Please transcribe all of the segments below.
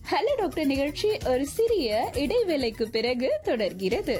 hello doctor நிகழ்ச்சி ஒரு சிறிய இடைவேளைக்கு பிறகு தொடர்கிறது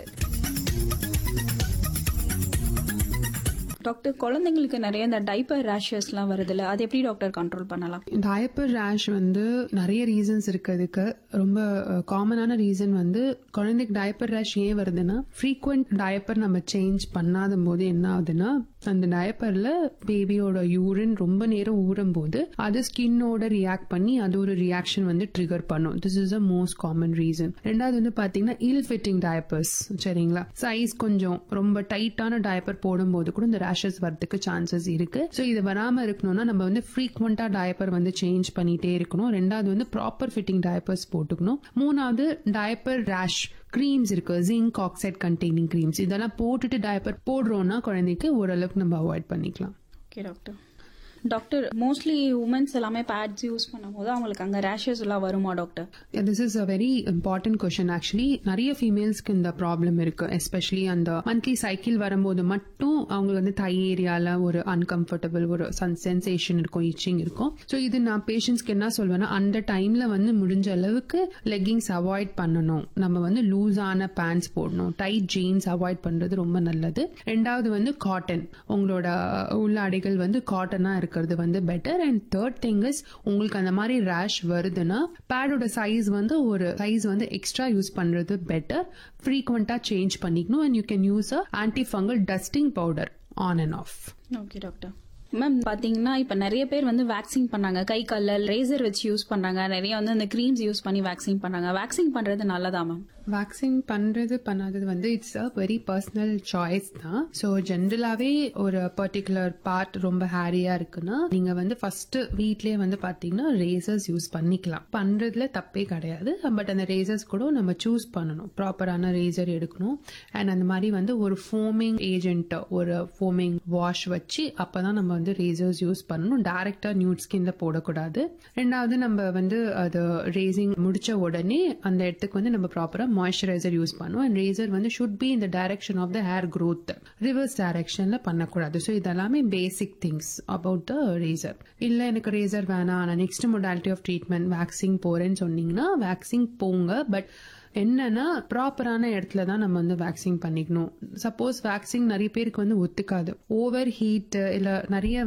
டாக்டர் குழந்தைங்களுக்கு நிறைய இந்த டைப்பர் ரேஷஸ்லாம் வருதுல்ல அது எப்படி டாக்டர் கண்ட்ரோல் பண்ணலாம் டயப்பர் ரேஷ் வந்து நிறைய ரீசன்ஸ் இருக்கு அதுக்கு ரொம்ப காமனான ரீசன் வந்து குழந்தைக்கு டயப்பர் ரேஷ் ஏன் வருதுன்னா ஃப்ரீக்வெண்ட் டயப்பர் நம்ம சேஞ்ச் பண்ணாத போது என்ன ஆகுதுன்னா அந்த டயப்பர்ல பேபியோட யூரின் ரொம்ப நேரம் ஊறும் போது அது ஸ்கின்னோட ரியாக்ட் பண்ணி அது ஒரு ரியாக்ஷன் வந்து ட்ரிகர் பண்ணும் this is a most common reason ரெண்டாவது வந்து பாத்தீங்கன்னா இல் ஃபிட்டிங் டயப்பர்ஸ் சரிங்களா சைஸ் கொஞ்சம் ரொம்ப டைட்டான டயப்பர் போடும்போது கூட இந்த ரேஷஸ் வரதுக்கு சான்சஸ் இருக்கு ஸோ இது வராம இருக்கணும்னா நம்ம வந்து ஃப்ரீக்வெண்டா டயப்பர் வந்து சேஞ்ச் பண்ணிட்டே இருக்கணும் ரெண்டாவது வந்து ப்ராப்பர் ஃபிட்டிங் டயப்பர்ஸ் போட்டுக்கணும் மூணாவது டயப்பர் ரேஷ் க்ரீம்ஸ் இருக்கு ஜிங்க் ஆக்சைட் கண்டெய்னிங் க்ரீம்ஸ் இதெல்லாம் போட்டுட்டு டயப்பர் போடுறோம்னா குழந்தைக்கு ஓரளவுக்கு நம்ம அவாய்ட் பண்ணிக்கலாம் okay doctor doctor mostly women's எல்லாமே பேட்ஸ் யூஸ் பண்ணும்போது அவங்களுக்கு அங்க ரேஷஸ் எல்லாம் வருமா doctor this is a very important question actually நிறைய ஃபீமேல்ஸ்க்கு இந்த ப்ராப்ளம் இருக்கு எஸ்பெஷலி அந்த மந்த்லி சைக்கிள் வரும்போது மட்டும் அவங்களுக்கு வந்து தை ஏரியால ஒரு அன்கம்ஃபர்டபுள் ஒரு சென்சேஷன் இருக்கும் இச்சிங் இருக்கும் ஸோ இது நான் பேஷண்ட்ஸ்க்கு என்ன சொல்வேன்னா அந்த டைம்ல வந்து முடிஞ்ச அளவுக்கு லெக்கிங்ஸ் அவாய்ட் பண்ணணும் நம்ம வந்து லூஸான பேண்ட்ஸ் போடணும் டைட் ஜீன்ஸ் அவாய்ட் பண்றது ரொம்ப நல்லது ரெண்டாவது வந்து காட்டன் உங்களோட உள்ளாடைகள் வந்து காட்டனா இருக்கிறது வந்து better and third thing is உங்களுக்கு அந்த மாதிரி ரேஷ் வருதுன்னா பேடோட சைஸ் வந்து ஒரு சைஸ் வந்து எக்ஸ்ட்ரா யூஸ் பண்றது பெட்டர் ஃப்ரீக்வெண்டா சேஞ்ச் பண்ணிக்கணும் and you can use a anti fungal dusting powder on and off okay doctor ma'am பாத்தீங்கன்னா இப்ப நிறைய பேர் வந்து வேக்சின் பண்ணாங்க கை கால்ல ரேசர் வச்சு யூஸ் பண்றாங்க நிறைய வந்து அந்த கிரீம்ஸ் யூஸ் பண்ணி வேக்சின் பண்ணாங்க வேக்சின் பண்றது நல்லதா மேம் வேக்சின் பண்றது பண்ணாதது வந்து it's a very personal choice தான் ஸோ ஜென்ரலாவே ஒரு பர்டிகுலர் பார்ட் ரொம்ப ஹேரியா இருக்குன்னா நீங்க வந்து ஃபர்ஸ்ட் வீட்லயே வந்து பாத்தீங்கன்னா ரேசர்ஸ் யூஸ் பண்ணிக்கலாம் பண்றதுல தப்பே கிடையாது பட் அந்த ரேசர்ஸ் கூட நம்ம சூஸ் பண்ணணும் ப்ராப்பரான ரேசர் எடுக்கணும் அண்ட் அந்த மாதிரி வந்து ஒரு ஃபோமிங் ஏஜென்ட் ஒரு ஃபோமிங் வாஷ் வச்சு அப்பதான் நம்ம வந்து ரேசர்ஸ் யூஸ் பண்ணணும் டைரக்டா நியூட் ஸ்கின்ல போடக்கூடாது ரெண்டாவது நம்ம வந்து அது ரேசிங் முடிச்ச உடனே அந்த இடத்துக்கு வந்து நம்ம ப்ராப்பரா மாய்ஸ்சரைசர் யூஸ் பண்ணுவோம் அண்ட் ரேசர் வந்து ஷுட் பி இந்த direction of the hair growth reverse டைரக்ஷன்ல பண்ணக்கூடாது ஸோ இதெல்லாமே basic things about the razor இல்ல எனக்கு ரேசர் வேணாம் நான் next modality of treatment waxing போறேன்னு சொன்னீங்கன்னா வேக்சின் போங்க பட் என்னன்னா ப்ராப்பரான இடத்துல தான் நம்ம வந்து வேக்சின் பண்ணிக்கணும் சப்போஸ் வேக்சின் நிறைய பேருக்கு வந்து ஒத்துக்காது ஓவர் ஹீட் இல்ல நிறைய